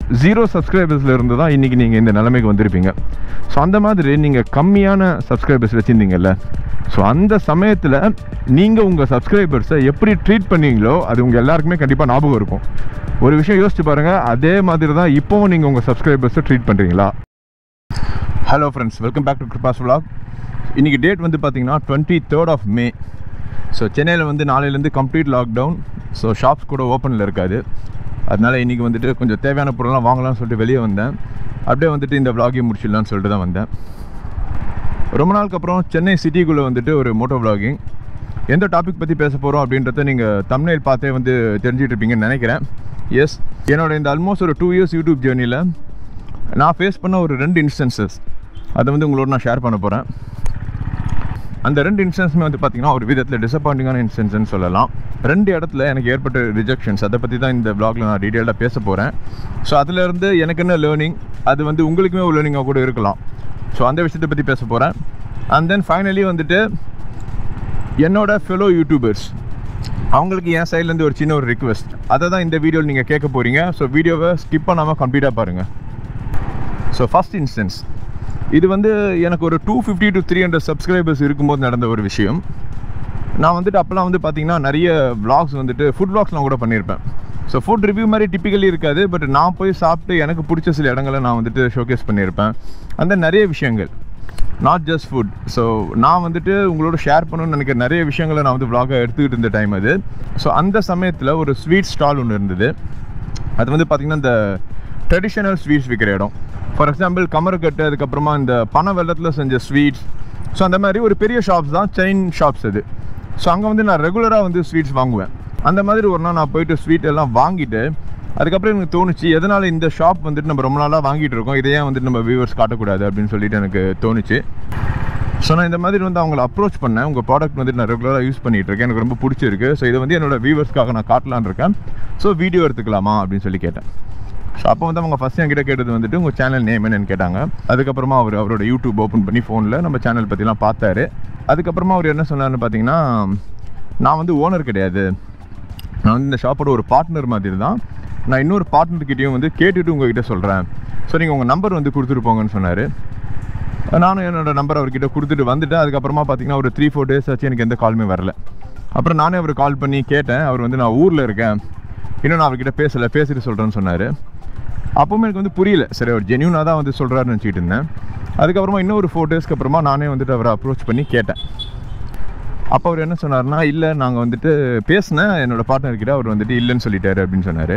zero சப்ஸ்கிரைபர்ஸில் இருந்து தான் இன்றைக்கி நீங்கள் இந்த நிலைமைக்கு வந்திருப்பீங்க ஸோ அந்த மாதிரி நீங்கள் கம்மியான சப்ஸ்கிரைபர்ஸ் வச்சுருந்தீங்கல்ல ஸோ அந்த சமயத்தில் நீங்கள் உங்கள் சப்ஸ்கிரைபர்ஸை எப்படி ட்ரீட் பண்ணீங்களோ அது உங்கள் எல்லாருக்குமே கண்டிப்பாக ஞாபகம் இருக்கும் ஒரு விஷயம் யோசிச்சு பாருங்கள் அதே மாதிரி தான் இப்போவும் நீங்கள் உங்கள் சப்ஸ்கிரைபர்ஸை ட்ரீட் பண்ணுறீங்களா hello friends welcome back to Kirupa's vlog இன்றைக்கி டேட் வந்து பார்த்தீங்கன்னா twenty third of May so சென்னையில் வந்து நாளையிலேருந்து கம்ப்ளீட் லாக்டவுன் ஸோ ஷாப்ஸ் கூட ஓப்பனில் இருக்காது அதனால இன்றைக்கி வந்துட்டு கொஞ்சம் தேவையான பொருள்லாம் வாங்கலாம்னு சொல்லிட்டு வெளியே வந்தேன் அப்படியே வந்துட்டு இந்த vlog-ஐ முடிச்சிடலாம்னு சொல்லிட்டு தான் வந்தேன் ரொம்ப நாளுக்கு அப்புறம் சென்னை சிட்டிக்குள்ளே வந்துட்டு ஒரு மோட்டோ vlogging எந்த டாபிக் பற்றி பேச போகிறோம் அப்படின்றத நீங்கள் தமிழில் பார்த்தே வந்து தெரிஞ்சுட்டு இருப்பீங்கன்னு நினைக்கிறேன் எஸ் என்னோட இந்த ஆல்மோஸ்ட் ஒரு டூ இயர்ஸ் யூடியூப் ஜேர்னியில் நான் ஃபேஸ் பண்ண ஒரு ரெண்டு இன்ஸ்டன்சஸ் அதை வந்து உங்களோட நான் ஷேர் பண்ண போகிறேன் அந்த ரெண்டு இன்ஸ்டன்ஸுமே வந்து பார்த்தீங்கன்னா ஒரு விதத்தில் டிசப்பாயிண்டிங்கான இன்ஸ்டன்ஸ்னு சொல்லலாம் ரெண்டு இடத்துல எனக்கு ஏற்பட்ட ரிஜெக்ஷன்ஸ் அதை பற்றி தான் இந்த vlogல நான் டீட்டெயிலாக பேச போகிறேன் ஸோ அதுலேருந்து எனக்கு என்ன லேர்னிங் அது வந்து உங்களுக்குமே ஒரு லேர்னிங்காக கூட இருக்கலாம் ஸோ அந்த விஷயத்தை பற்றி பேச போகிறேன் அண்ட் தென் ஃபைனலி வந்துட்டு என்னோட ஃபெலோ யூடியூபர்ஸ் அவங்களுக்கு என் சைட்லேருந்து ஒரு சின்ன ஒரு ரிக்வெஸ்ட் அதை தான் இந்த வீடியோவில் நீங்கள் கேட்க போகிறீங்க ஸோ வீடியோவை ஸ்கிப் பண்ணாமல் கம்ப்ளீட்டாக பாருங்கள் ஸோ ஃபஸ்ட் இன்ஸ்டன்ஸ் இது வந்து எனக்கு ஒரு two fifty to three hundred subscribers இருக்கும்போது நடந்த ஒரு விஷயம் நான் வந்துட்டு அப்போல்லாம் வந்து பார்த்தீங்கன்னா நிறைய vlogs வந்துட்டு ஃபுட் vlogsலாம் கூட பண்ணியிருப்பேன் ஸோ ஃபுட் ரிவ்யூ மாதிரி டிப்பிக்கலி இருக்காது பட் நான் போய் சாப்பிட்டு எனக்கு பிடிச்ச சில இடங்களை நான் வந்துட்டு ஷோகேஸ் பண்ணியிருப்பேன் அந்த நிறைய விஷயங்கள் நாட் ஜஸ்ட் ஃபுட் ஸோ நான் வந்துட்டு உங்களோட ஷேர் பண்ணணும்னு நினைக்கிற நிறைய விஷயங்களை நான் வந்து vlog-ஆ எடுத்துக்கிட்டு இருந்த டைம் அது ஸோ அந்த சமயத்தில் ஒரு ஸ்வீட் ஸ்டால் ஒன்று இருந்தது அது வந்து பார்த்திங்கன்னா இந்த ட்ரெடிஷ்னல் ஸ்வீட்ஸ் விற்கிற இடம் ஃபார் எக்ஸாம்பிள் கமரக்கட்டு அதுக்கப்புறமா இந்த பனை வெள்ளத்தில் செஞ்ச ஸ்வீட்ஸ் ஸோ அந்த மாதிரி ஒரு பெரிய ஷாப்ஸ் தான் செயின் ஷாப்ஸ் அது ஸோ அங்கே வந்து நான் ரெகுலராக வந்து ஸ்வீட்ஸ் வாங்குவேன் அந்த மாதிரி ஒரு நாள் நான் போயிட்டு ஸ்வீட் எல்லாம் வாங்கிட்டு அதுக்கப்புறம் எனக்கு தோணுச்சு எதனால் இந்த ஷாப் வந்துட்டு நம்ம ரொம்ப நாளாக வாங்கிட்டு இருக்கோம் இதையே வந்துட்டு நம்ம வியூவர்ஸ் காட்டக்கூடாது அப்படின்னு சொல்லிட்டு எனக்கு தோணுச்சு ஸோ நான் இந்த மாதிரி வந்து அவங்கள அப்ரோச் பண்ணேன் உங்கள் ப்ராடக்ட் வந்துட்டு நான் ரெகுலராக யூஸ் பண்ணிகிட்டு இருக்கேன் எனக்கு ரொம்ப பிடிச்சிருக்கு ஸோ இதை வந்து என்னோட வியூவர்ஸ்க்காக நான் காட்டலான்னு இருக்கேன் ஸோ வீடியோ எடுத்துக்கலாமா அப்படின்னு சொல்லி கேட்டேன் ஸோ அப்போ வந்து அவங்க ஃபஸ்ட் என்கிட்ட கேட்டது வந்துட்டு உங்கள் சேனல் நேம் என்னன்னு கேட்டாங்க அதுக்கப்புறமா அவர் அவரோட யூடியூப் ஓப்பன் பண்ணி ஃபோனில் நம்ம சேனல் பற்றிலாம் பார்த்தாரு அதுக்கப்புறமா அவர் என்ன சொன்னார்னு பார்த்தீங்கன்னா நான் வந்து ஓனர் கிடையாது நான் வந்து இந்த ஷாப்போட ஒரு பார்ட்னர் மாதிரி தான் நான் இன்னொரு பார்ட்னர்கிட்டையும் வந்து கேட்டுட்டு உங்ககிட்ட சொல்கிறேன் ஸோ நீங்கள் உங்கள் நம்பர் வந்து கொடுத்துட்டு போங்கன்னு சொன்னார் நானும் என்னோட நம்பர் அவர்கிட்ட கொடுத்துட்டு வந்துட்டேன் அதுக்கப்புறமா பார்த்தீங்கன்னா ஒரு த்ரீ ஃபோர் டேஸ் ஆச்சு எனக்கு எந்த காலுமே வரல அப்புறம் நானே அவர் கால் பண்ணி கேட்டேன் அவர் வந்து நான் ஊரில் இருக்கேன் இன்னும் நான் அவர்கிட்ட பேசலை பேசிட்டு சொல்கிறேன்னு சொன்னார் அப்போவுமே எனக்கு வந்து புரியல சரி அவர் ஜென்யூனாக தான் வந்து சொல்கிறாருன்னு நினச்சிட்டு இருந்தேன் அதுக்கப்புறமா இன்னும் ஒரு ஃபோர் டேஸ்க்கு அப்புறமா நானே வந்துட்டு அவரை அப்ரோச் பண்ணி கேட்டேன் அப்போ அவர் என்ன சொன்னார்னா இல்லை நாங்கள் வந்துட்டு பேசினேன் என்னோட பார்ட்னர்கிட்ட அவர் வந்துட்டு இல்லைன்னு சொல்லிட்டாரு அப்படின்னு சொன்னார்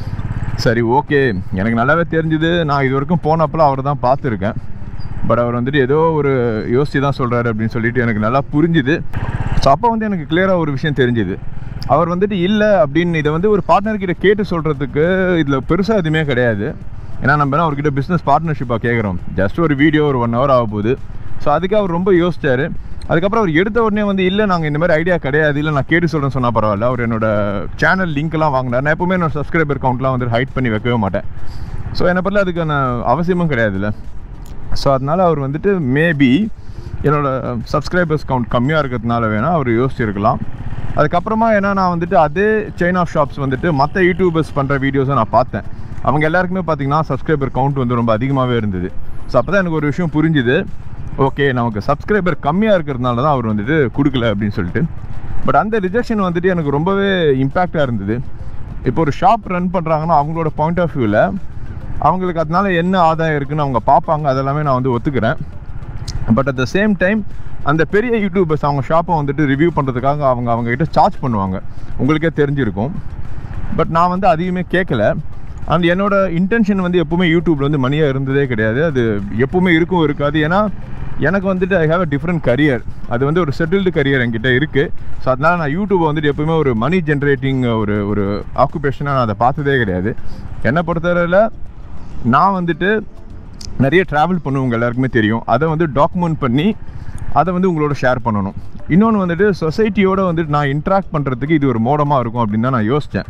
சரி ஓகே எனக்கு நல்லாவே தெரிஞ்சுது நான் இது வரைக்கும் போனப்பெல்லாம் அவரை தான் பார்த்துருக்கேன் பட் அவர் வந்துட்டு ஏதோ ஒரு யோசிச்சு தான் சொல்கிறாரு அப்படின்னு சொல்லிட்டு எனக்கு நல்லா புரிஞ்சுது ஸோ அப்போ வந்து எனக்கு கிளியராக ஒரு விஷயம் தெரிஞ்சுது அவர் வந்துட்டு இல்லை அப்படின்னு இதை வந்து ஒரு பார்ட்னர்கிட்ட கேட்டு சொல்கிறதுக்கு இதில் பெருசாக எதுவுமே கிடையாது ஏன்னா நம்ம என்ன அவர்கிட்ட பிஸ்னஸ் பார்ட்னர்ஷிப்பாக கேட்குறோம் ஜஸ்ட் ஒரு வீடியோ ஒரு ஒன் ஹவர் ஆக போகுது ஸோ அதுக்கு அவர் ரொம்ப யோசிச்சார் அதுக்கப்புறம் அவர் எடுத்த உடனே வந்து இல்லை நாங்கள் இந்த மாதிரி ஐடியா கிடையாது இல்லை நான் கேட்டு சொல்கிறேன்னு சொன்னால் பரவாயில்ல அவர் என்னோட சேனல் லிங்க்லாம் வாங்கினார் நான் எப்பவுமே என்னோட சப்ஸ்கிரைபர் கவுண்ட்லாம் வந்து ஹைட் பண்ணி வைக்கவே மாட்டேன் ஸோ என்னை பற்றி அதுக்கான அவசியமும் கிடையாதுல்ல ஸோ அதனால் அவர் வந்துட்டு மேபி என்னோட சப்ஸ்கிரைபர்ஸ் கவுண்ட் கம்மியாக இருக்கிறதுனால வேணால் அவர் யோசிச்சிருக்கலாம் அதுக்கப்புறமா ஏன்னா நான் வந்துட்டு அதே செயின் ஆஃப் ஷாப்ஸ் வந்துட்டு மற்ற யூடியூபர்ஸ் பண்ணுற வீடியோஸை நான் பார்த்தேன் அவங்க எல்லாருக்குமே பார்த்தீங்கன்னா சப்ஸ்கிரைபர் கவுண்ட் வந்து ரொம்ப அதிகமாகவே இருந்தது ஸோ அப்போ தான் எனக்கு ஒரு விஷயம் புரிஞ்சுது ஓகே நமக்கு சப்ஸ்கிரைபர் கம்மியாக இருக்கிறதுனால தான் அவர் வந்துட்டு கொடுக்கல அப்படின்னு சொல்லிட்டு பட் அந்த ரிஜெக்ஷன் வந்துட்டு எனக்கு ரொம்பவே இம்பேக்டாக இருந்தது இப்போ ஒரு ஷாப் ரன் பண்ணுறாங்கன்னா அவங்களோட பாயிண்ட் ஆஃப் வியூவில் அவங்களுக்கு அதனால என்ன ஆதாயம் இருக்குன்னு அவங்க பார்ப்பாங்க அதெல்லாமே நான் வந்து ஒத்துக்கிறேன் but at the same time அந்த பெரிய யூடியூபர்ஸ் அவங்க ஷாப்பை வந்துட்டு ரிவ்யூ பண்ணுறதுக்காக அவங்க அவங்க கிட்ட சார்ஜ் பண்ணுவாங்க உங்களுக்கே தெரிஞ்சிருக்கும் பட் நான் வந்து அதிகமே கேட்கல அண்ட் என்னோட இன்டென்ஷன் வந்து எப்பவுமே யூடியூப்ல வந்து மணியாக இருந்ததே கிடையாது அது எப்பவுமே இருக்கும் இருக்காது ஏன்னா எனக்கு வந்துட்டு I have a different career அது வந்து ஒரு செட்டில்டு கரியர் என்கிட்ட இருக்குது ஸோ அதனால் நான் யூடியூப்பை வந்துட்டு எப்பவுமே ஒரு மணி ஜென்ரேட்டிங் ஒரு ஒரு ஆக்குபேஷனாக நான் அதை பார்த்ததே கிடையாது என்னை பொறுத்தவரையில் நான் வந்துட்டு நிறைய ட்ராவல் பண்ணுவவங்க எல்லாருக்குமே தெரியும் அதை வந்து டாக்குமெண்ட் பண்ணி அதை வந்து உங்களோட ஷேர் பண்ணணும் இன்னொன்று வந்துட்டு சொசைட்டியோட வந்துட்டு நான் இன்ட்ராக்ட் பண்ணுறதுக்கு இது ஒரு மோடமாக இருக்கும் அப்படின்னு தான் நான் யோசித்தேன்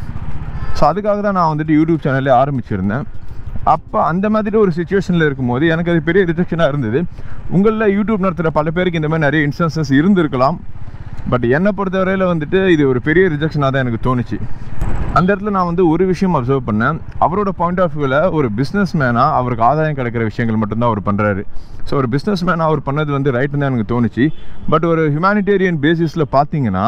ஸோ அதுக்காக தான் நான் வந்துட்டு யூடியூப் சேனல்லே ஆரம்பிச்சிருந்தேன் அப்போ அந்த மாதிரி ஒரு சுச்சுவேஷனில் இருக்கும்போது எனக்கு அது பெரிய ரிஜெக்ஷனாக இருந்தது உங்களில் யூடியூப் நடத்துகிற பல பேருக்கு இந்த மாதிரி நிறைய இன்ஸ்டன்சஸ் இருந்திருக்கலாம் பட் என்னை பொறுத்தவரையில் வந்துட்டு இது ஒரு பெரிய ரிஜெக்ஷனாக தான் எனக்கு தோணுச்சு அந்த இடத்துல நான் வந்து ஒரு விஷயம் அப்சர்வ் பண்ணேன் அவரோட பாயிண்ட் ஆஃப் வியூவில் ஒரு பிஸ்னஸ் மேனாக அவருக்கு ஆதாயம் கிடைக்கிற விஷயங்கள் மட்டும்தான் அவர் பண்ணுறாரு ஸோ ஒரு பிஸ்னஸ் மேனாக அவர் பண்ணது வந்து ரைட்டுன்னு தான் எனக்கு தோணுச்சு பட் ஒரு ஹியூமானிட்டேரியன் பேசிஸில் பார்த்தீங்கன்னா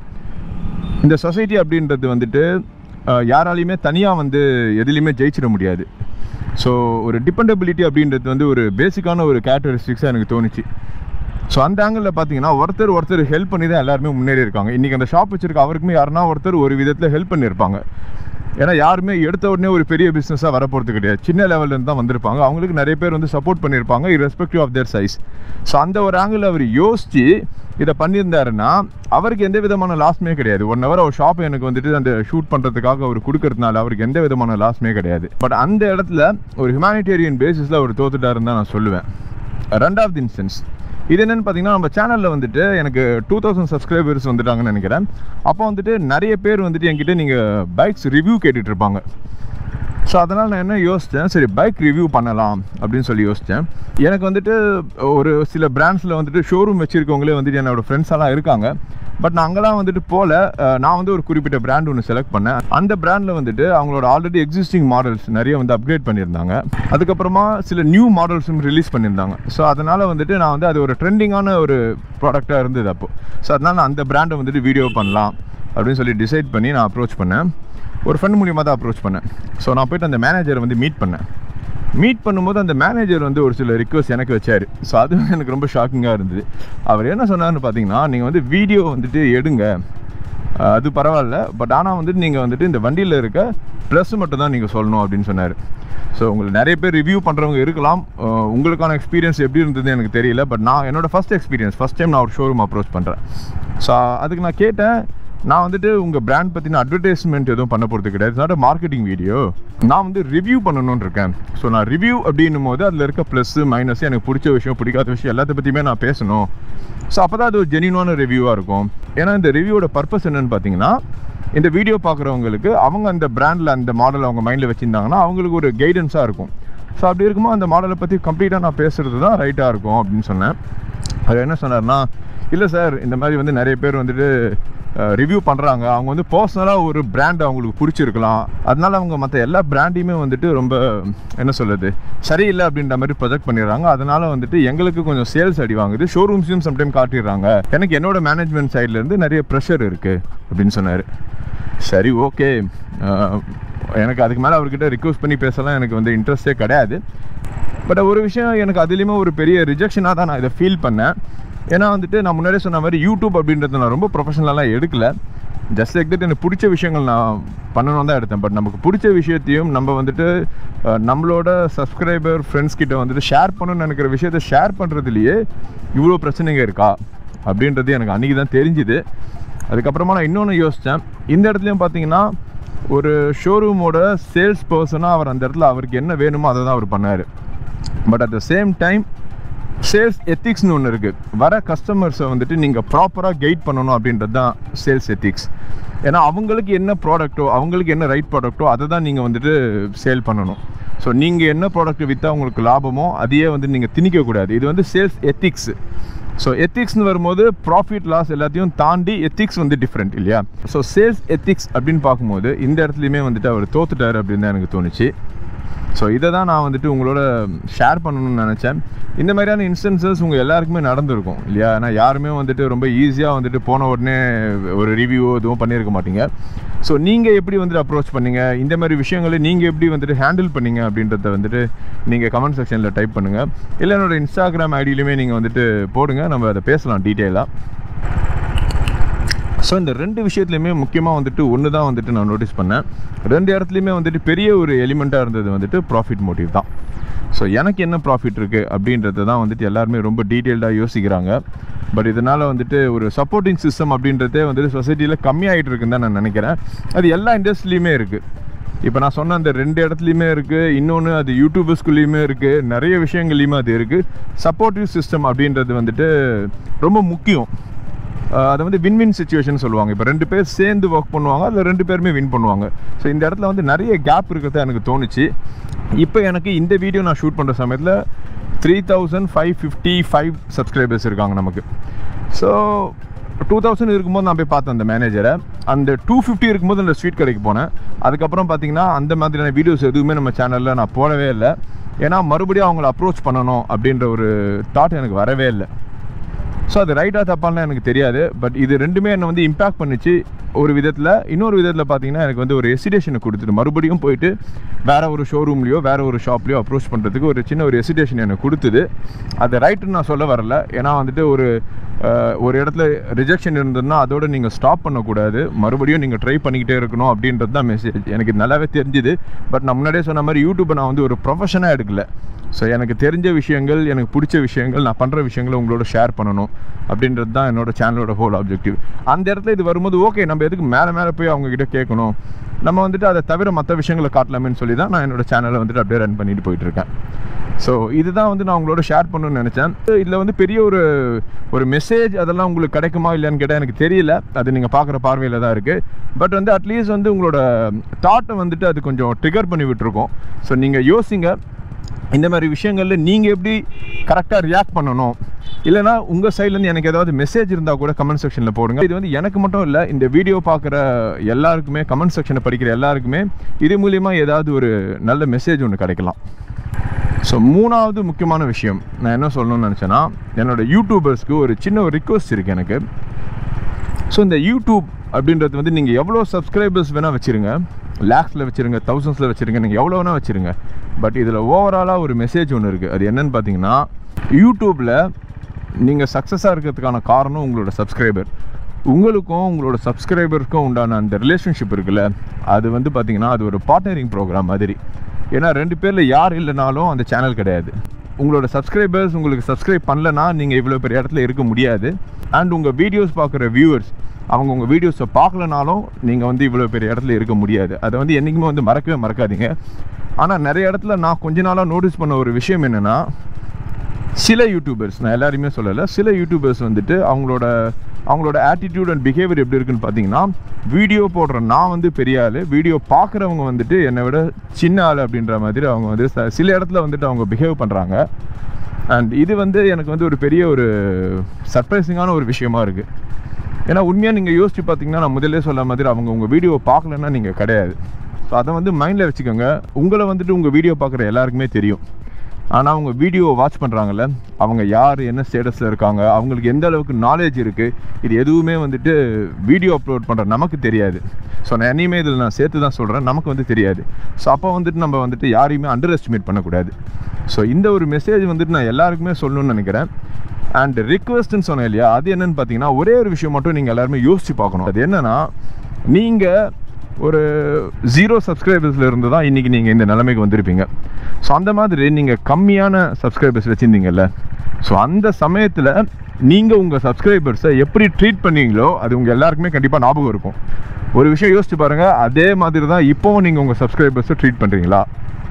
இந்த சொசைட்டி அப்படின்றது வந்துட்டு அஹ், யாராலையுமே தனியாக வந்து எதுலேயுமே ஜெயிச்சிட முடியாது ஸோ ஒரு டிபெண்டபிலிட்டி அப்படின்றது வந்து ஒரு பேசிக்கான ஒரு கேரக்டரிஸ்டிக்ஸாக எனக்கு தோணுச்சு ஸோ அந்த ஆங்கிளில் பார்த்தீங்கன்னா ஒருத்தர் ஒருத்தர் ஹெல்ப் பண்ணி தான் எல்லாருமே முன்னேறி இருக்காங்க இன்றைக்கி அந்த ஷாப் வச்சிருக்க அவருக்குமே யாருன்னா ஒருத்தர் ஒரு விதத்தில் ஹெல்ப் பண்ணியிருப்பாங்க ஏன்னா யாருமே எடுத்த உடனே ஒரு பெரிய பிஸ்னஸாக வரப்போகிறது கிடையாது சின்ன லெவல்ல இருந்து தான் வந்திருப்பாங்க அவங்களுக்கு நிறைய பேர் வந்து சப்போர்ட் பண்ணியிருப்பாங்க irrespective of their size so அந்த ஒரு ஆங்கிள் அவர் யோசிச்சு இதை பண்ணியிருந்தாருன்னா அவருக்கு எந்த விதமான லாஸ்மே கிடையாது ஒன் ஹவர் அவர் ஷாப் எனக்கு வந்துட்டு அந்த ஷூட் பண்ணுறதுக்காக அவர் கொடுக்கறதுனால அவருக்கு எந்த விதமான லாஸ்மே கிடையாது பட் அந்த இடத்துல ஒரு ஹியூமானிட்டேரியன் பேசிஸில் அவர் தோத்துட்டாருன்னு தான் நான் சொல்லுவேன் ரெண்டாவது இன்ஸ்டன்ஸ் இது என்னன்னு பார்த்தீங்கன்னா நம்ம சேனலில் வந்துட்டு எனக்கு டூ தௌசண்ட் சப்ஸ்கிரைபர்ஸ் வந்துட்டாங்கன்னு நினைக்கிறேன் அப்போ வந்துட்டு நிறைய பேர் வந்துட்டு என்கிட்ட நீங்கள் பைக்ஸ் ரிவ்யூ கேட்டுட்டு இருப்பாங்க ஸோ அதனால் நான் என்ன யோசித்தேன் சரி பைக் ரிவ்யூ பண்ணலாம் அப்படின்னு சொல்லி யோசித்தேன் எனக்கு வந்துட்டு ஒரு சில பிராண்ட்ஸில் வந்துட்டு ஷோரூம் வச்சுருக்கவங்களே வந்துட்டு என்னோட ஃப்ரெண்ட்ஸ் எல்லாம் இருக்காங்க பட் நான் அங்கெல்லாம் வந்துட்டு போல அஹ், நான் வந்து ஒரு குறிப்பிட்ட பிராண்ட் ஒன்று செலக்ட் பண்ணேன் அந்த பிராண்டில் வந்துட்டு அவங்களோட ஆல்ரெடி எக்ஸிஸ்டிங் மாடல்ஸ் நிறைய வந்து அப்கிரேட் பண்ணியிருந்தாங்க அதுக்கப்புறமா சில நியூ மாடல்ஸும் ரிலீஸ் பண்ணியிருந்தாங்க ஸோ அதனால் வந்துட்டு நான் வந்து அது ஒரு ட்ரெண்டிங்கான ஒரு ப்ராடக்டாக இருந்தது அப்போ ஸோ அதனால் நான் அந்த பிராண்டை வந்துட்டு வீடியோ பண்ணலாம் அப்படின்னு சொல்லி டிசைட் பண்ணி நான் அப்ரோச் பண்ணேன் ஒரு ஃப்ரெண்ட் மூலியமாக தான் அப்ரோச் பண்ணேன் ஸோ நான் போயிட்டு அந்த மேனேஜரை வந்து மீட் பண்ணேன் மீட் பண்ணும்போது அந்த மேனேஜர் வந்து ஒரு சில ரிக்வஸ்ட் எனக்கு வச்சார் ஸோ அது வந்து எனக்கு ரொம்ப ஷாக்கிங்காக இருந்தது அவர் என்ன சொன்னார்னு பார்த்தீங்கன்னா நீங்கள் வந்து வீடியோ வந்துட்டு எடுங்க அஹ் அது பரவாயில்ல பட் ஆனால் வந்துட்டு நீங்கள் வந்துட்டு இந்த வண்டியில் இருக்க ப்ளஸ் மட்டும் தான் நீங்கள் சொல்லணும் அப்படின்னு சொன்னார் ஸோ உங்களுக்கு நிறைய பேர் ரிவ்யூ பண்ணுறவங்க இருக்கலாம் அஹ் உங்களுக்கான எக்ஸ்பீரியன்ஸ் எப்படி இருந்தது எனக்கு தெரியல பட் நான் என்னோட ஃபஸ்ட் எக்ஸ்பீரியன்ஸ் ஃபஸ்ட் டைம் நான் ஒரு ஷோரூம் அப்ரோச் பண்ணுறேன் ஸோ அதுக்கு நான் கேட்டேன் நான் வந்துட்டு உங்கள் பிராண்ட் பற்றின அட்வர்டைஸ்மெண்ட் எதுவும் பண்ண போகிறது கிடையாது நாட் மார்க்கெட்டிங் வீடியோ நான் வந்து ரிவ்யூ பண்ணணும்னு இருக்கேன் ஸோ நான் ரிவ்யூ அப்படின்னும் போது அதில் இருக்க ப்ளஸ்ஸு மைனஸ் எனக்கு பிடிச்ச விஷயம் பிடிக்காத விஷயம் எல்லாத்த பற்றியுமே நான் பேசணும் ஸோ அப்போ தான் அது ஒரு ஜெனியூனான ரிவ்யூவாக இருக்கும் ஏன்னா இந்த ரிவ்யூவோட பர்பஸ் என்னன்னு பார்த்தீங்கன்னா இந்த வீடியோ பார்க்குறவங்களுக்கு அவங்க அந்த பிராண்டில் அந்த மாடல் அவங்க மைண்டில் வச்சுருந்தாங்கன்னா அவங்களுக்கு ஒரு கைடன்ஸாக இருக்கும் ஸோ அப்படி இருக்கும்போது அந்த மாடலை பற்றி கம்ப்ளீட்டாக நான் பேசுகிறது தான் ரைட்டாக இருக்கும் அப்படின்னு சொன்னேன் அவர் என்ன சொன்னார்னா இல்லை சார் இந்த மாதிரி வந்து நிறைய பேர் வந்துட்டு ரிவ்யூ பண்ணுறாங்க அவங்க வந்து பர்சனலாக ஒரு பிராண்ட் அவங்களுக்கு பிடிச்சிருக்கலாம் அதனால அவங்க மற்ற எல்லா பிராண்டையுமே வந்துட்டு ரொம்ப என்ன சொல்லுது சரியில்லை அப்படின்ற மாதிரி ப்ரொஜெக்ட் பண்ணிடுறாங்க அதனால வந்துட்டு எங்களுக்கு கொஞ்சம் சேல்ஸ் அடி வாங்குது ஷோரூம்ஸையும் சம்டைம் காட்டிடுறாங்க எனக்கு என்னோட மேனேஜ்மெண்ட் சைட்லேருந்து நிறைய ப்ரெஷர் இருக்குது அப்படின்னு சொன்னார் சரி ஓகே எனக்கு அதுக்கு மேலே அவர்கிட்ட ரிக்வஸ்ட் பண்ணி பேசலாம் எனக்கு வந்து இன்ட்ரெஸ்டே கிடையாது பட் ஒரு விஷயம் எனக்கு அதுலேயுமே ஒரு பெரிய ரிஜெக்ஷனாக தான் நான் இதை ஃபீல் பண்ணேன் ஏன்னா வந்துட்டு நான் முன்னாடியே சொன்ன மாதிரி யூடியூப் அப்படின்றத நான் ரொம்ப ப்ரொஃபஷனலாக எடுக்கல ஜஸ்ட் லைக் தட் எனக்கு பிடிச்ச விஷயங்கள் நான் பண்ணணும் தான் எடுத்தேன் பட் நமக்கு பிடிச்ச விஷயத்தையும் நம்ம வந்துட்டு அஹ், நம்மளோட சப்ஸ்கிரைபர் ஃப்ரெண்ட்ஸ் கிட்ட வந்துட்டு ஷேர் பண்ணணும்னு நினைக்கிற விஷயத்த ஷேர் பண்ணுறதுலையே இவ்வளோ பிரச்சனைங்க இருக்கா அப்படின்றது எனக்கு அன்றைக்கி தான் தெரிஞ்சுது அதுக்கப்புறமா நான் இன்னொன்று யோசித்தேன் இந்த இடத்துலையும் பார்த்தீங்கன்னா ஒரு ஷோரூமோட சேல்ஸ் பர்சனாக அவர் அந்த இடத்துல அவருக்கு என்ன வேணுமோ அதை தான் அவர் பண்ணார் but at the same time sales எத்திக்ஸ்னு ஒன்று இருக்குது வர கஸ்டமர்ஸை வந்துட்டு நீங்கள் ப்ராப்பராக கைட் பண்ணணும் அப்படின்றது தான் சேல்ஸ் எத்திக்ஸ் ஏன்னா அவங்களுக்கு என்ன ப்ராடக்ட்டோ அவங்களுக்கு என்ன ரைட் ப்ராடக்ட்டோ அதை தான் நீங்கள் வந்துட்டு சேல் பண்ணணும் ஸோ நீங்கள் என்ன ப்ராடக்ட் விற்றா உங்களுக்கு லாபமோ அதையே வந்து நீங்கள் திணிக்கக்கூடாது இது வந்து சேல்ஸ் எத்திக்ஸ் ஸோ எத்திக்ஸ்னு வரும்போது ப்ராஃபிட் லாஸ் எல்லாத்தையும் தாண்டி எத்திக்ஸ் வந்து டிஃப்ரெண்ட் இல்லையா ஸோ சேல்ஸ் எத்திக்ஸ் அப்படின்னு பார்க்கும்போது இந்த இடத்துலையுமே வந்துட்டு அவர் தோத்துட்டார் அப்படின்னு தான் எனக்கு தோணுச்சு ஸோ இதை தான் நான் வந்துட்டு உங்களோட ஷேர் பண்ணணும்னு நினச்சேன் இந்த மாதிரியான இன்ஸ்டன்சஸ் உங்கள் எல்லாருக்குமே நடந்திருக்கும் இல்லையா ஏன்னா யாருமே வந்துட்டு ரொம்ப ஈஸியாக வந்துட்டு போன உடனே ஒரு ரிவ்யூ எதுவும் பண்ணியிருக்க மாட்டீங்க ஸோ நீங்கள் எப்படி வந்துட்டு அப்ரோச் பண்ணீங்க இந்த மாதிரி விஷயங்களை நீங்கள் எப்படி வந்துட்டு ஹேண்டில் பண்ணீங்க அப்படின்றத வந்துட்டு நீங்கள் கமெண்ட் செக்ஷனில் டைப் பண்ணுங்கள் இல்லை என்னோட இன்ஸ்டாகிராம் ஐடியிலுமே நீங்கள் வந்துட்டு போடுங்க நம்ம அதை பேசலாம் டீட்டெயிலாக ஸோ இந்த ரெண்டு விஷயத்துலையுமே முக்கியமாக வந்துட்டு ஒன்று தான் வந்துட்டு நான் நோட்டீஸ் பண்ணேன் ரெண்டு இடத்துலையுமே வந்துட்டு பெரிய ஒரு எலிமெண்ட்டாக இருந்தது வந்துட்டு ப்ராஃபிட் மோட்டிவ் தான் ஸோ எனக்கு என்ன ப்ராஃபிட் இருக்குது அப்படின்றத தான் வந்துட்டு எல்லாருமே ரொம்ப டீட்டெயில்டாக யோசிக்கிறாங்க பட் இதனால் வந்துட்டு ஒரு சப்போர்ட்டிங் சிஸ்டம் அப்படின்றதே வந்துட்டு சொசைட்டியில் கம்மியாகிட்டு இருக்குன்னு தான் நான் நினைக்கிறேன் அது எல்லா இண்டஸ்ட்ரிலையுமே இருக்குது இப்போ நான் சொன்ன அந்த ரெண்டு இடத்துலையுமே இருக்குது இன்னொன்று அது யூடியூபர்ஸ்குள்ளேயுமே இருக்குது நிறைய விஷயங்கள்லையுமே அது இருக்குது சப்போர்ட்டிவ் சிஸ்டம் அப்படின்றது வந்துட்டு ரொம்ப முக்கியம் அஹ் அதை வந்து வின் வின் சுச்சுவேஷன் சொல்லுவாங்க இப்போ ரெண்டு பேர் சேர்ந்து ஒர்க் பண்ணுவாங்க அதில் ரெண்டு பேருமே வின் பண்ணுவாங்க ஸோ இந்த இடத்துல வந்து நிறைய கேப் இருக்கிறதா எனக்கு தோணுச்சு இப்போ எனக்கு இந்த வீடியோ நான் ஷூட் பண்ணுற சமயத்தில் three thousand five fifty five subscribers இருக்காங்க நமக்கு ஸோ டூ தௌசண்ட் இருக்கும்போது நான் போய் பார்த்தேன் அந்த மேனேஜரை அந்த டூ ஃபிஃப்டி இருக்கும்போது அந்த ஸ்வீட் கடைக்கு போனேன் அதுக்கப்புறம் பார்த்தீங்கன்னா அந்த மாதிரியான வீடியோஸ் எதுவுமே நம்ம சேனலில் நான் போடவே இல்லை ஏன்னா மறுபடியும் அவங்கள அப்ரோச் பண்ணணும் அப்படின்ற ஒரு தாட் எனக்கு வரவே இல்லை ஸோ அது ரைட்டாக தப்பாலாம் எனக்கு தெரியாது பட் இது ரெண்டுமே என்னை வந்து இம்பாக்ட் பண்ணிச்சு ஒரு விதத்தில் இன்னொரு விதத்தில் பார்த்தீங்கன்னா எனக்கு வந்து ஒரு எசிடேஷனை கொடுத்துட்டு மறுபடியும் போயிட்டு வேற ஒரு ஷோரூம்லேயோ வேற ஒரு ஷாப்லேயோ அப்ரோச் பண்ணுறதுக்கு ஒரு சின்ன ஒரு எசிடேஷன் எனக்கு கொடுத்துது அது ரைட்டுன்னு நான் சொல்ல வரல ஏன்னா வந்துட்டு ஒரு அஹ், ஒரு இடத்துல ரிஜெக்ஷன் இருந்ததுன்னா அதோட நீங்கள் ஸ்டாப் பண்ணக்கூடாது மறுபடியும் நீங்கள் ட்ரை பண்ணிக்கிட்டே இருக்கணும் அப்படின்றது தான் மெசேஜ் எனக்கு இது நல்லாவே தெரிஞ்சுது பட் நான் முன்னாடியே சொன்ன மாதிரி யூடியூப்பை நான் வந்து ஒரு ப்ரொஃபஷனாக எடுக்கல ஸோ எனக்கு தெரிஞ்ச விஷயங்கள் எனக்கு பிடிச்ச விஷயங்கள் நான் பண்ணுற விஷயங்களை உங்களோட ஷேர் பண்ணணும் அப்படின்றது தான் என்னோட சேனலோட ஹோல் ஆப்ஜெக்டிவ் அந்த இடத்துல இது வரும்போது ஓகே நம்ம எதுக்கு மேலே மேலே போய் அவங்க கிட்ட கேட்கணும் நம்ம வந்துட்டு அதை தவிர மற்ற விஷயங்களை காட்டலாமேன்னு சொல்லி தான் நான் என்னோட சேனலை வந்துட்டு அப்படியே ரன் பண்ணிட்டு போயிட்டு இருக்கேன் ஸோ இதுதான் வந்து நான் உங்களோட ஷேர் பண்ணணும்னு நினச்சேன் இதில் வந்து பெரிய ஒரு ஒரு மெசேஜ் அதெல்லாம் உங்களுக்கு கிடைக்குமா இல்லையான்னு கேட்டால் எனக்கு தெரியல அது நீங்கள் பார்க்குற பார்வையில் தான் இருக்குது பட் வந்து அட்லீஸ்ட் வந்து உங்களோட தாட்டை வந்துட்டு அது கொஞ்சம் ட்ரிகர் பண்ணி விட்டுருக்கோம் ஸோ நீங்கள் யோசிங்க இந்த மாதிரி விஷயங்களில் நீங்கள் எப்படி கரெக்டாக ரியாக்ட் பண்ணணும் இல்லைனா உங்கள் சைட்லேருந்து எனக்கு ஏதாவது மெசேஜ் இருந்தால் கூட கமெண்ட் செக்ஷனில் போடுங்க இது வந்து எனக்கு மட்டும் இல்லை இந்த வீடியோ பார்க்குற எல்லாருக்குமே கமெண்ட் செக்ஷனை படிக்கிற எல்லாருக்குமே இது மூலிமா ஏதாவது ஒரு நல்ல மெசேஜ் ஒன்று கிடைக்கலாம் ஸோ மூணாவது முக்கியமான விஷயம் நான் என்ன சொல்லணும்னு நினச்சேன்னா என்னோட யூடியூபர்ஸ்க்கு ஒரு சின்ன ஒரு ரிக்வஸ்ட் இருக்குது எனக்கு ஸோ இந்த யூடியூப் அப்படின்றது வந்து நீங்கள் எவ்வளோ சப்ஸ்கிரைபர்ஸ் வேணால் வச்சுருங்க லேக்ஸில் வச்சுருங்க தௌசண்ட்ஸில் வச்சுருங்க நீங்கள் எவ்வளோ வேணால் வச்சுருங்க பட் இதில் ஓவராலாக ஒரு மெசேஜ் ஒன்று இருக்குது அது என்னன்னு பார்த்தீங்கன்னா யூடியூப்பில் நீங்கள் சக்ஸஸாக இருக்கிறதுக்கான காரணம் உங்களோட சப்ஸ்கிரைபர் உங்களுக்கும் உங்களோட சப்ஸ்கிரைபருக்கும் உண்டான அந்த ரிலேஷன்ஷிப் இருக்குல்ல அது வந்து பார்த்தீங்கன்னா அது ஒரு பார்ட்னரிங் ப்ரோக்ராம் மாதிரி ஏன்னா ரெண்டு பேரில் யார் இல்லைனாலும் அந்த சேனல் கிடையாது உங்களோட சப்ஸ்கிரைபர்ஸ் உங்களுக்கு சப்ஸ்கிரைப் பண்ணலனா நீங்கள் இவ்வளோ பெரிய இடத்துல இருக்க முடியாது அண்ட் உங்கள் வீடியோஸ் பார்க்குற வியூவர்ஸ் அவங்க உங்கள் வீடியோஸை பார்க்கலனாலும் நீங்கள் வந்து இவ்வளோ பெரிய இடத்துல இருக்க முடியாது அதை வந்து என்றைக்குமே வந்து மறக்கவே மறக்காதீங்க ஆனால் நிறைய இடத்துல நான் கொஞ்ச நாளாக நோட்டீஸ் பண்ண ஒரு விஷயம் என்னென்னா சில யூடியூபர்ஸ் நான் எல்லாருமே சொல்லலை சில யூடியூபர்ஸ் வந்துட்டு அவங்களோட அவங்களோட ஆட்டிடியூட் அண்ட் பிஹேவியர் எப்படி இருக்குன்னு பார்த்தீங்கன்னா வீடியோ போடுற நான் வந்து பெரிய ஆள் வீடியோ பார்க்குறவங்க வந்துட்டு என்னை விட சின்ன ஆள் அப்படின்ற மாதிரி அவங்க வந்து ச- சில இடத்துல வந்துட்டு அவங்க பிஹேவ் பண்ணுறாங்க அண்ட் இது வந்து எனக்கு வந்து ஒரு பெரிய ஒரு சர்ப்ரைசிங்கான ஒரு விஷயமா இருக்குது ஏன்னா உண்மையாக நீங்கள் யோசிச்சு பார்த்தீங்கன்னா நான் முதல்ல சொல்ல மாதிரி அவங்க உங்கள் வீடியோவை பார்க்கலன்னா நீங்கள் கிடையாது ஸோ அதை வந்து மைண்டில் வச்சுக்கோங்க உங்களை வந்துட்டு உங்கள் வீடியோ பார்க்குற எல்லாருக்குமே தெரியும் ஆனால் அவங்க வீடியோவை வாட்ச் பண்ணுறாங்கல்ல அவங்க யார் என்ன ஸ்டேட்டஸில் இருக்காங்க அவங்களுக்கு எந்த அளவுக்கு நாலேஜ் இருக்குது இது எதுவுமே வந்துட்டு வீடியோ அப்லோட் பண்ணுற நமக்கு தெரியாது ஸோ நான் என்னையுமே இதில் நான் சேர்த்து தான் சொல்கிறேன் நமக்கு வந்து தெரியாது ஸோ அப்போ வந்துட்டு நம்ம வந்துட்டு யாரையுமே அண்டர் எஸ்டிமேட் பண்ணக்கூடாது ஸோ இந்த ஒரு மெசேஜ் வந்துட்டு நான் எல்லாருக்குமே சொல்லணும்னு நினைக்கிறேன் அண்ட் ரிக்வெஸ்ட்னு சொன்னேன் இல்லையா அது என்னன்னு பார்த்தீங்கன்னா ஒரே ஒரு விஷயம் மட்டும் நீங்கள் எல்லாருமே யோசிச்சு பார்க்கணும் அது என்னன்னா நீங்கள் ஒரு ஜீரோ சப்ஸ்கிரைபர்ஸில் இருந்து தான் இன்றைக்கி நீங்கள் இந்த நிலைமைக்கு வந்திருப்பீங்க ஸோ அந்த மாதிரி நீங்கள் கம்மியான சப்ஸ்கிரைபர்ஸ் வச்சுருந்தீங்கல்ல ஸோ அந்த சமயத்தில் நீங்கள் உங்கள் சப்ஸ்கிரைபர்ஸை எப்படி ட்ரீட் பண்ணீங்களோ அது உங்கள் எல்லாருக்குமே கண்டிப்பாக ஞாபகம் இருக்கும் ஒரு விஷயம் யோசிச்சு பாருங்கள் அதே மாதிரி தான் இப்போவும் நீங்கள் உங்கள் சப்ஸ்கிரைபர்ஸை ட்ரீட் பண்ணுறீங்களா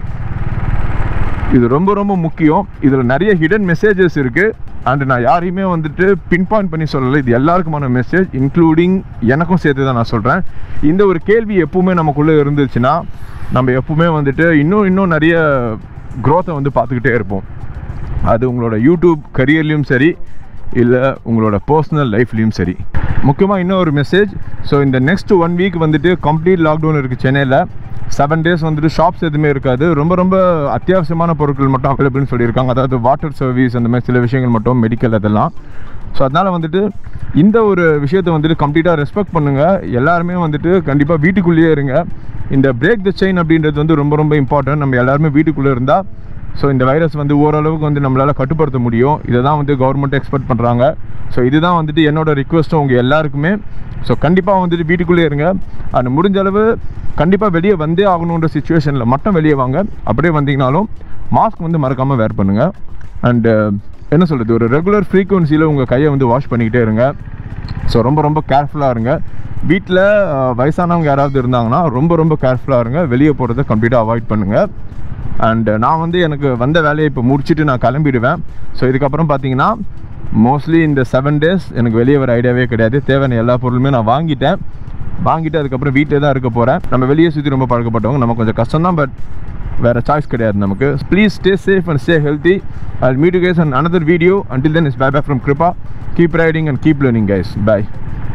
இது ரொம்ப ரொம்ப முக்கியம் இதில் நிறைய ஹிடன் மெசேஜஸ் இருக்குது அண்ட் நான் யாரையுமே வந்துட்டு பின் பாயிண்ட் பண்ணி சொல்லலை இது எல்லாருக்குமான மெசேஜ் இன்க்ளூடிங் எனக்கும் சேர்த்து தான் நான் சொல்கிறேன் இந்த ஒரு கேள்வி எப்பவுமே நமக்குள்ளே இருந்துச்சுன்னா நம்ம எப்பவுமே வந்துட்டு இன்னும் இன்னும் நிறைய growth-அ வந்து பார்த்துக்கிட்டே இருப்போம் அது உங்களோட யூடியூப் கரியர்லேயும் சரி இல்லை உங்களோட பர்சனல் லைஃப்லேயும் சரி முக்கியமாக இன்னும் ஒரு மெசேஜ் ஸோ இந்த நெக்ஸ்ட் ஒன் வீக் வந்துட்டு கம்ப்ளீட் லாக்டவுன் இருக்குது சென்னையில் செவன் டேஸ் வந்துட்டு ஷாப்ஸ் எதுவுமே இருக்காது ரொம்ப ரொம்ப அத்தியாவசியமான பொருட்கள் மட்டும் அவைலபிள்னு சொல்லியிருக்காங்க அதாவது வாட்டர் சர்வீஸ் அந்த மாதிரி சில விஷயங்கள் மட்டும் மெடிக்கல் அதெல்லாம் ஸோ அதனால் வந்துட்டு இந்த ஒரு விஷயத்தை வந்துட்டு கம்ப்ளீட்டாக ரெஸ்பெக்ட் பண்ணுங்கள் எல்லாருமே வந்துட்டு கண்டிப்பாக வீட்டுக்குள்ளேயே இருங்க இந்த பிரேக் த செயின் அப்படின்றது வந்து ரொம்ப ரொம்ப இம்பார்ட்டன்ட் நம்ம எல்லாருமே வீட்டுக்குள்ளே இருந்தால் ஸோ இந்த வைரஸ் வந்து ஓரளவுக்கு வந்து நம்மளால் கட்டுப்படுத்த முடியும் இதை தான் வந்து கவர்மெண்ட் எக்ஸ்பெக்ட் பண்ணுறாங்க ஸோ இதுதான் வந்துட்டு என்னோட ரிக்வெஸ்ட்டும் உங்கள் எல்லாருக்குமே ஸோ கண்டிப்பாக வந்துட்டு வீட்டுக்குள்ளே இருங்க அண்ட் முடிஞ்ச அளவு கண்டிப்பாக வெளியே வந்தே ஆகணுன்ற சுச்சுவேஷனில் மட்டும் வெளியே வாங்க அப்படியே வந்தீங்கனாலும் மாஸ்க் வந்து மறக்காமல் வேர் பண்ணுங்கள் அண்டு என்ன சொல்கிறது ஒரு ரெகுலர் ஃப்ரீக்குவன்சியில் உங்கள் கையை வந்து வாஷ் பண்ணிக்கிட்டே இருங்க ஸோ ரொம்ப ரொம்ப கேர்ஃபுல்லாக இருங்க வீட்டில் வயசானவங்க யாராவது இருந்தாங்கன்னா ரொம்ப ரொம்ப கேர்ஃபுல்லாக இருங்க வெளியே போகிறத கம்ப்ளீட்டாக அவாய்ட் பண்ணுங்கள் அண்ட் நான் வந்து எனக்கு வந்த வேலையை இப்போ முடிச்சுட்டு நான் கிளம்பிடுவேன் ஸோ இதுக்கப்புறம் பார்த்தீங்கன்னா மோஸ்ட்லி இந்த செவன் டேஸ் எனக்கு வெளியே வர ஐடியாவே கிடையாது தேவையான எல்லா பொருளுமே நான் வாங்கிட்டேன் வாங்கிட்டு அதுக்கப்புறம் வீட்டிலே தான் இருக்க போகிறேன் நம்ம வெளியே சுற்றி ரொம்ப பழக்கப்பட்டவங்க நம்ம கொஞ்சம் கஷ்டம் தான் பட் வேறு சாய்ஸ் கிடையாது நமக்கு please stay safe and stay healthy I meet you guys and another video until then is bye bye from Kirupa keep riding and keep learning guys by